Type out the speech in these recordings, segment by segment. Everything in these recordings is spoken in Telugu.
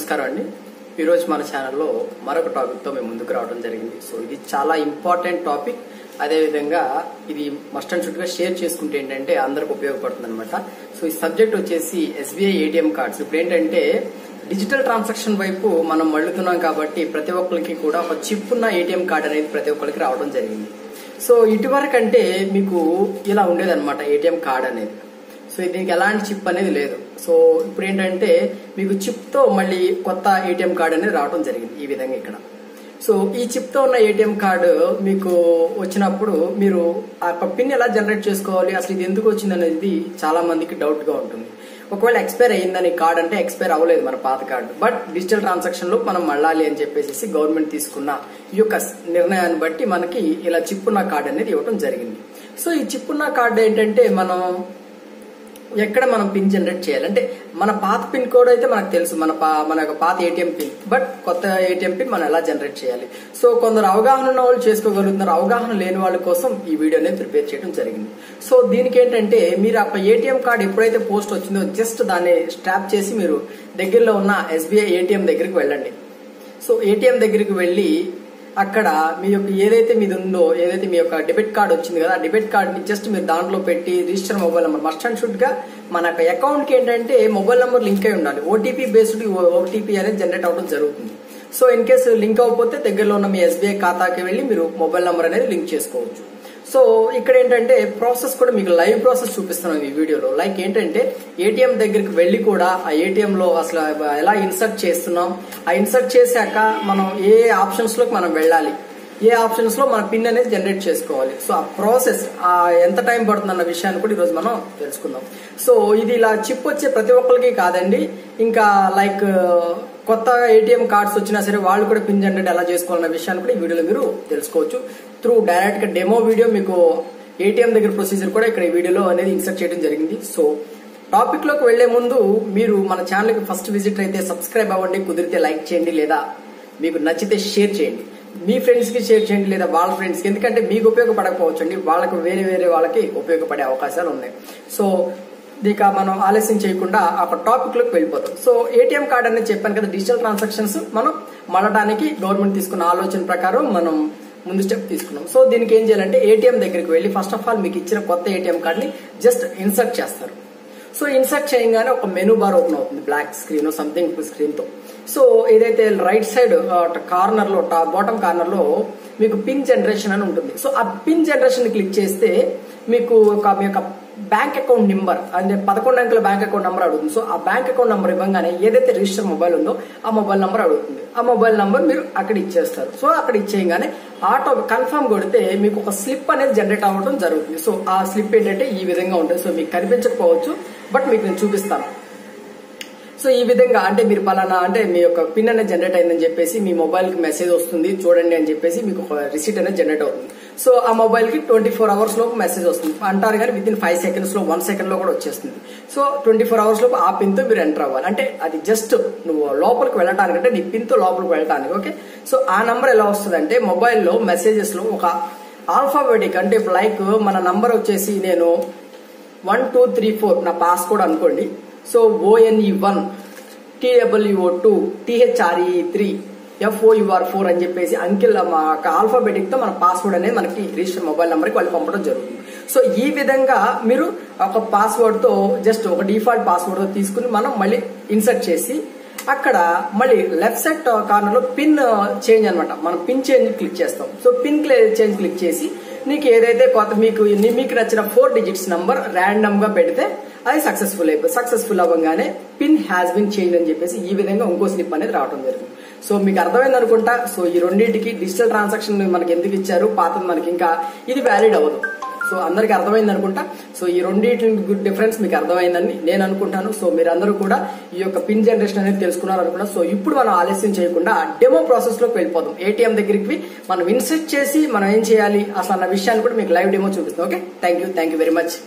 నమస్కారం అండి ఈరోజు మన ఛానల్లో మరొక టాపిక్తో మేము ముందుకు రావడం జరిగింది సో ఇది చాలా ఇంపార్టెంట్ టాపిక్ అదేవిధంగా ఇది మస్ట్ అండ్ షుడ్గా షేర్ చేసుకుంటే ఏంటంటే అందరికి ఉపయోగపడుతుంది అనమాట సో ఈ సబ్జెక్ట్ వచ్చేసి ఎస్బీఐ ఏటీఎం కార్డ్స్ ఇప్పుడు ఏంటంటే డిజిటల్ ట్రాన్సాక్షన్ వైపు మనం మళ్ళుతున్నాం కాబట్టి ప్రతి ఒక్కరికి కూడా ఒక చిప్ ఉన్న ఏటీఎం కార్డ్ అనేది ప్రతి ఒక్కరికి రావడం జరిగింది సో ఇటువరకు అంటే మీకు ఇలా ఉండేదన్నమాట ఏటీఎం కార్డ్ అనేది సో దీనికి ఎలాంటి చిప్ అనేది లేదు సో ఇప్పుడు ఏంటంటే మీకు చిప్ తో మళ్ళీ కొత్త ఏటీఎం కార్డ్ అనేది రావడం జరిగింది ఈ విధంగా ఇక్కడ సో ఈ చిప్ తో ఉన్న ఏటీఎం కార్డు మీకు వచ్చినప్పుడు మీరు ఆ పిన్ ఎలా జనరేట్ చేసుకోవాలి అసలు ఇది ఎందుకు వచ్చింది అనేది చాలా మందికి డౌట్ గా ఉంటుంది ఒకవేళ ఎక్స్పైర్ అయ్యిందని కార్డ్ అంటే ఎక్స్పైర్ అవ్వలేదు మన పాత కార్డు బట్ డిజిటల్ ట్రాన్సాక్షన్ లో మనం మళ్ళాలి అని చెప్పేసి గవర్నమెంట్ తీసుకున్న ఈ యొక్క నిర్ణయాన్ని బట్టి మనకి ఇలా చిప్ ఉన్న కార్డు అనేది ఇవ్వడం జరిగింది సో ఈ చిప్ ఉన్న కార్డు ఏంటంటే మనం ఎక్కడ మనం పిన్ జనరేట్ చేయాలి అంటే మన పాత పిన్ కోడ్ అయితే మనకు తెలుసు మన పా- మన యొక్క పాత ఏటీఎం పిన్ బట్ కొత్త ఏటీఎం పిన్ మనం ఎలా జనరేట్ చేయాలి సో కొందరు అవగాహన ఉన్న వాళ్ళు చేసుకోగలుగుతున్నారు అవగాహన లేని వాళ్ళ కోసం ఈ వీడియో అనేది ప్రిపేర్ చేయడం జరిగింది సో దీనికి ఏంటంటే మీరు ఆ ఏటీఎం కార్డ్ ఎప్పుడైతే పోస్ట్ వచ్చిందో జస్ట్ దాన్ని స్ట్రాప్ చేసి మీరు దగ్గరలో ఉన్న ఎస్బీఐ ఏటీఎం దగ్గరికి వెళ్ళండి సో ఏటీఎం దగ్గరికి వెళ్ళి అక్కడ మీ యొక్క ఏదైతే మీది ఉందో ఏదైతే మీ యొక్క డెబిట్ కార్డ్ వచ్చింది కదా ఆ డెబిట్ కార్డ్ ని జస్ట్ మీరు దాంట్లో పెట్టి register mobile number must and should గా మన యొక్క అకౌంట్ కి ఏంటంటే మొబైల్ నెంబర్ లింక్ అయి ఉండాలి ఓటీపీ బేస్డ్ ఓటీపీ అనేది జనరేట్ అవడం జరుగుతుంది సో ఇన్ కేసు లింక్ అవ్వకపోతే దగ్గరలో ఉన్న మీ ఎస్బీఐ ఖాతాకి వెళ్ళి మీరు మొబైల్ నెంబర్ అనేది లింక్ చేసుకోవచ్చు సో ఇక్కడ ఏంటంటే ప్రాసెస్ కూడా మీకు లైవ్ ప్రాసెస్ చూపిస్తున్నాం ఈ వీడియోలో లైక్ ఏంటంటే ఏటీఎం దగ్గరికి వెళ్ళి కూడా ఆ ఏటీఎం లో అసలు ఎలా ఇన్సర్ట్ చేస్తున్నాం ఆ ఇన్సర్ట్ చేశాక మనం ఏ ఆప్షన్స్ లోకి మనం వెళ్ళాలి ఏ ఆప్షన్స్ లో మన పిన్ అనేది జనరేట్ చేసుకోవాలి సో ఆ ప్రాసెస్ ఆ ఎంత టైం పడుతుంది అన్న విషయాన్ని కూడా ఈరోజు మనం తెలుసుకుందాం సో ఇది ఇలా చిప్ వచ్చే ప్రతి ఒక్కరికి కాదండి ఇంకా లైక్ కొత్త ఏటీఎం కార్డ్స్ వచ్చినా సరే వాళ్ళు కూడా పిన్ జనరేట్ ఎలా చేసుకోవాలన్న విషయాన్ని కూడా ఈ వీడియోలో మీరు తెలుసుకోవచ్చు త్రూ డైరెక్ట్ గా డెమో వీడియో మీకు ఏటీఎం దగ్గర ప్రొసీజర్ కూడా ఇక్కడ ఈ వీడియోలో అనేది ఇన్సర్ట్ చేయడం జరిగింది సో టాపిక్ లోకి వెళ్లే ముందు మీరు మన ఛానల్ కి ఫస్ట్ విజిట్ అయితే సబ్స్క్రైబ్ అవ్వండి కుదిరితే లైక్ చేయండి లేదా మీకు నచ్చితే షేర్ చేయండి మీ ఫ్రెండ్స్ కి షేర్ చేయండి లేదా వాళ్ళ ఫ్రెండ్స్ కి ఎందుకంటే మీకు ఉపయోగపడకపోవచ్చు అండి వాళ్ళకు వేరే వేరే వాళ్ళకి ఉపయోగపడే అవకాశాలు ఉన్నాయి సో ఇక మనం ఆలస్యం చేయకుండా ఒక టాపిక్ లోకి వెళ్ళిపోతాం సో ఏటీఎం కార్డ్ అనేది చెప్పాను కదా డిజిటల్ ట్రాన్సాక్షన్స్ మనం మళ్ళడానికి గవర్నమెంట్ తీసుకున్న ఆలోచన ప్రకారం మనం ముందు స్టెప్ తీసుకున్నాం సో దీనికి ఏం చేయాలంటే ఏటీఎం దగ్గరికి వెళ్ళి ఫస్ట్ ఆఫ్ ఆల్ మీకు ఇచ్చిన కొత్త ఏటీఎం కార్డ్ ని జస్ట్ ఇన్సర్ట్ చేస్తారు సో ఇన్సర్ట్ చేయగానే ఒక మెనూ బార్ ఓపెన్ అవుతుంది బ్లాక్ స్క్రీన్ సంథింగ్ స్క్రీన్ తో సో ఏదైతే రైట్ సైడ్ కార్నర్ లో బాటమ్ కార్నర్ లో మీకు పిన్ జనరేషన్ అని ఉంటుంది సో ఆ పిన్ జనరేషన్ క్లిక్ చేస్తే మీకు ఒక మీ యొక్క బ్యాంక్ అకౌంట్ నెంబర్ అంటే పదకొండు అంకెల బ్యాంక్ అకౌంట్ నెంబర్ అడుగుతుంది సో ఆ బ్యాంక్ అకౌంట్ నెంబర్ ఇవ్వగానే ఏదైతే రిజిస్టర్ మొబైల్ ఉందో ఆ మొబైల్ నెంబర్ అడుగుతుంది ఆ మొబైల్ నెంబర్ మీరు అక్కడ ఇచ్చేస్తారు సో అక్కడ ఇచ్చేయగానే ఆటో కన్ఫర్మ్ కొడితే మీకు ఒక స్లిప్ అనేది జనరేట్ అవ్వడం జరుగుతుంది సో ఆ స్లిప్ ఏంటంటే ఈ విధంగా ఉంటుంది సో మీకు కనిపించకపోవచ్చు బట్ మీకు నేను చూపిస్తాను సో ఈ విధంగా అంటే మీరు పలానా అంటే మీ యొక్క పిన్ అనేది జనరేట్ అయిందని చెప్పేసి మీ మొబైల్ కి మెసేజ్ వస్తుంది చూడండి అని చెప్పేసి మీకు ఒక రిసీట్ అనేది జనరేట్ అవుతుంది సో ఆ మొబైల్ కి ట్వంటీ ఫోర్ అవర్స్ లోపు మెసేజ్ వస్తుంది అంటారు కానీ విత్ ఇన్ ఫైవ్ సెకండ్స్ లో వన్ సెకండ్ లో కూడా వచ్చేస్తుంది సో ట్వంటీ ఫోర్ అవర్స్ లోపు ఆ పిన్ తో మీరు ఎంటర్ అవ్వాలి అంటే అది జస్ట్ నువ్వు లోపలికి వెళ్ళటానికి అంటే నీ పిన్ తో లోపలికి వెళ్ళటానికి ఓకే సో ఆ నంబర్ ఎలా వస్తుంది అంటే మొబైల్లో మెసేజెస్ లో ఒక ఆల్ఫాబెటిక్ అంటే లైక్ మన నంబర్ వచ్చేసి నేను వన్ టూ త్రీ ఫోర్ నా పాస్ కోడ్ అనుకోండి so O N E one T W O two T H R E E three F O U R four అని చెప్పేసి అంకెల్ మా ఆల్ఫాబెటిక్ తో మన పాస్వర్డ్ అనేది మనకి రిజిస్టర్ మొబైల్ నెంబర్ కి వాళ్ళు పంపడం జరుగుతుంది సో ఈ విధంగా మీరు ఒక పాస్వర్డ్ తో జస్ట్ ఒక డిఫాల్ట్ పాస్వర్డ్ తో తీసుకుని మనం మళ్ళీ ఇన్సర్ట్ చేసి అక్కడ మళ్ళీ లెఫ్ట్ సైడ్ కార్నర్ లో పిన్ చేంజ్ అనమాట మనం పిన్ చేంజ్ క్లిక్ చేస్తాం సో పిన్ చేంజ్ క్లిక్ చేసి నీకు ఏదైతే కొత్త మీకు మీకు నచ్చిన ఫోర్ డిజిట్స్ నంబర్ ర్యాండమ్ గా పెడితే అది సక్సెస్ఫుల్ అయిపోయి సక్సెస్ఫుల్ అవ్వగానే పిన్ హ్యాస్ బిన్ చేంజ్ అని చెప్పేసి ఈ విధంగా ఇంకో స్లిప్ అనేది రావడం జరిగింది సో మీకు అర్థమైంది అనుకుంటా సో ఈ రెండింటికి డిజిటల్ ట్రాన్సాక్షన్ మనకి ఎందుకు ఇచ్చారు పాతది మనకి ఇంకా ఇది వ్యాలిడ్ అవ్వదు సో అందరికి అర్థమైంది అనుకుంటా సో ఈ రెండింటి డిఫరెన్స్ మీకు అర్థమైందని నేను అనుకుంటాను సో మీరందరూ కూడా ఈ యొక్క పిన్ జనరేషన్ అనేది తెలుసుకున్నారు అనుకుంటా సో ఇప్పుడు మనం ఆలస్యం చేయకుండా డెమో ప్రాసెస్ లోకి వెళ్ళిపోదాం ఏటీఎం దగ్గరికి మనం ఇన్సెట్ చేసి మనం ఏం చేయాలి అసలు అన్న విషయాన్ని కూడా మీకు లైవ్ డెమో చూపిస్తాం okay thank you thank you very much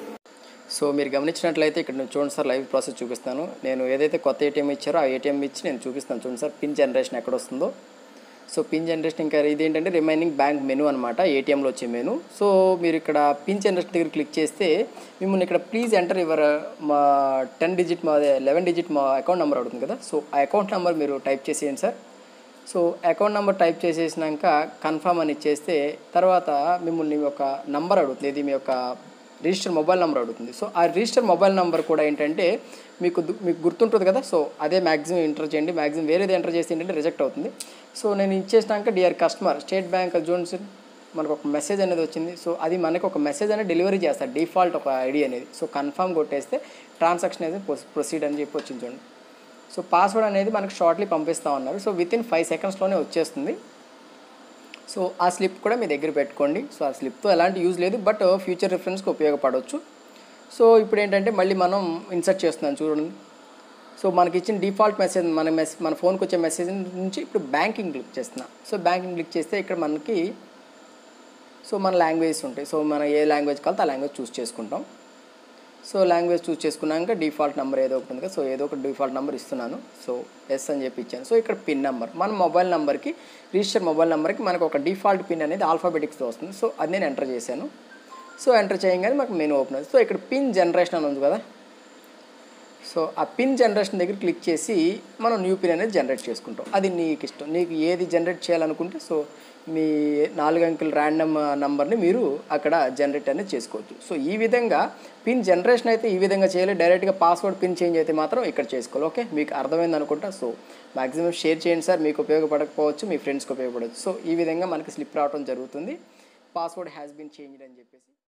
so మీరు గమనించినట్లయితే ఇక్కడ నేను చూడండి సార్ లైవ్ ప్రాసెస్ చూపిస్తాను నేను ఏదైతే కొత్త ఏటీఎం ఇచ్చారో ఆ ఏటీఎం ఇచ్చి నేను చూపిస్తాను చూడండి సార్ పిన్ జనరేషన్ ఎక్కడ వస్తుందో సో పిన్ జనరేషన్ ఇంకా ఇది ఏంటంటే రిమైనింగ్ బ్యాంక్ మెనూ అనమాట ఏటీఎంలో వచ్చే మెనూ సో మీరు ఇక్కడ పిన్ జనరేషన్ దగ్గర క్లిక్ చేస్తే మిమ్మల్ని ఇక్కడ ప్లీజ్ ఎంటర్ యువర్ మా టెన్ డిజిట్ మా లెవెన్ డిజిట్ మా అకౌంట్ నెంబర్ అవుతుంది కదా సో ఆ అకౌంట్ నెంబర్ మీరు టైప్ చేసేయండి sir so account number type చేసేసినాక కన్ఫర్మ్ అని ఇచ్చేస్తే తర్వాత మిమ్మల్ని ఒక నంబర్ అడుగుతుంది ఇది మీ యొక్క రిజిస్టర్ మొబైల్ నెంబర్ అడుగుతుంది సో ఆ రిజిస్టర్ మొబైల్ నెంబర్ కూడా ఏంటంటే మీకు దు- మీకు గుర్తుంటుంది కదా సో అదే మ్యాక్సిమం ఎంటర్ చేయండి మ్యాక్సిమం వేరేది ఎంటర్ చేస్తే ఏంటంటే రిజెక్ట్ అవుతుంది సో నేను ఇచ్చేసినాక dear customer State Bank zones మనకు ఒక మెసేజ్ అనేది వచ్చింది సో అది మనకి ఒక మెసేజ్ అనేది డెలివరీ చేస్తారు డిఫాల్ట్ ఒక ఐడి అనేది సో కన్ఫర్మ్ కొట్టేస్తే ట్రాన్సాక్షన్ అనేది ప్రొసీడ్ అని చెప్పి వచ్చింది చూడండి సో పాస్వర్డ్ అనేది మనకు షార్ట్లీ పంపిస్తా ఉన్నారు సో విత్ ఇన్ ఫైవ్ సెకండ్స్లోనే వచ్చేస్తుంది సో ఆ స్లిప్ కూడా మీ దగ్గర పెట్టుకోండి సో ఆ స్లిప్తో ఎలాంటి యూజ్ లేదు బట్ ఫ్యూచర్ రిఫరెన్స్కి ఉపయోగపడవచ్చు సో ఇప్పుడు ఏంటంటే మళ్ళీ మనం ఇన్సర్ట్ చేస్తున్నాం చూడండి సో మనకి ఇచ్చిన డిఫాల్ట్ మెసేజ్ మన మెస్ మన ఫోన్కి వచ్చే మెసేజ్ నుంచి ఇప్పుడు బ్యాంకింగ్ క్లిక్ చేస్తున్నాం సో బ్యాంకింగ్ క్లిక్ చేస్తే ఇక్కడ మనకి సో మన లాంగ్వేజెస్ ఉంటాయి సో మన ఏ లాంగ్వేజ్ కావాలో ఆ లాంగ్వేజ్ చూస్ చేసుకుంటాం సో లాంగ్వేజ్ చూస్ చేసుకున్నాక డిఫాల్ట్ నెంబర్ ఏదో ఒకటి ఉంది కదా సో ఏదో ఒక డిఫాల్ట్ నెంబర్ ఇస్తున్నాను సో ఎస్ అని చెప్పి ఇచ్చాను సో ఇక్కడ పిన్ నెంబర్ మన మొబైల్ నెంబర్కి రిజిస్టర్ మొబైల్ నెంబర్కి మనకు ఒక డిఫాల్ట్ పిన్ అనేది ఆల్ఫాబెటిక్స్తో వస్తుంది సో అది నేను ఎంటర్ చేశాను సో ఎంటర్ చేయగానే మాకు మెనూ ఓపెన్ అవుతుంది సో ఇక్కడ పిన్ జనరేషన్ అని ఉంది కదా సో ఆ పిన్ జనరేషన్ దగ్గర క్లిక్ చేసి మనం న్యూ పిన్ అనేది జనరేట్ చేసుకుంటాం అది నీకు ఇష్టం నీకు ఏది జనరేట్ చేయాలనుకుంటే సో మీ నాలుగు అంకెల ర్యాండమ్ నంబర్ని మీరు అక్కడ జనరేట్ అనేది చేసుకోవచ్చు సో ఈ విధంగా పిన్ జనరేషన్ అయితే ఈ విధంగా చేయాలి డైరెక్ట్గా పాస్వర్డ్ పిన్ చేంజ్ అయితే మాత్రం ఇక్కడ చేసుకోవాలి ఓకే మీకు అర్థమైంది అనుకుంటా సో మాక్సిమం షేర్ చేయండి సార్ మీకు ఉపయోగపడకపోవచ్చు మీ ఫ్రెండ్స్కి ఉపయోగపడవచ్చు సో ఈ విధంగా మనకి స్లిప్ రావడం జరుగుతుంది పాస్వర్డ్ హ్యాస్ బీన్ చేంజ్డ్ అని చెప్పేసి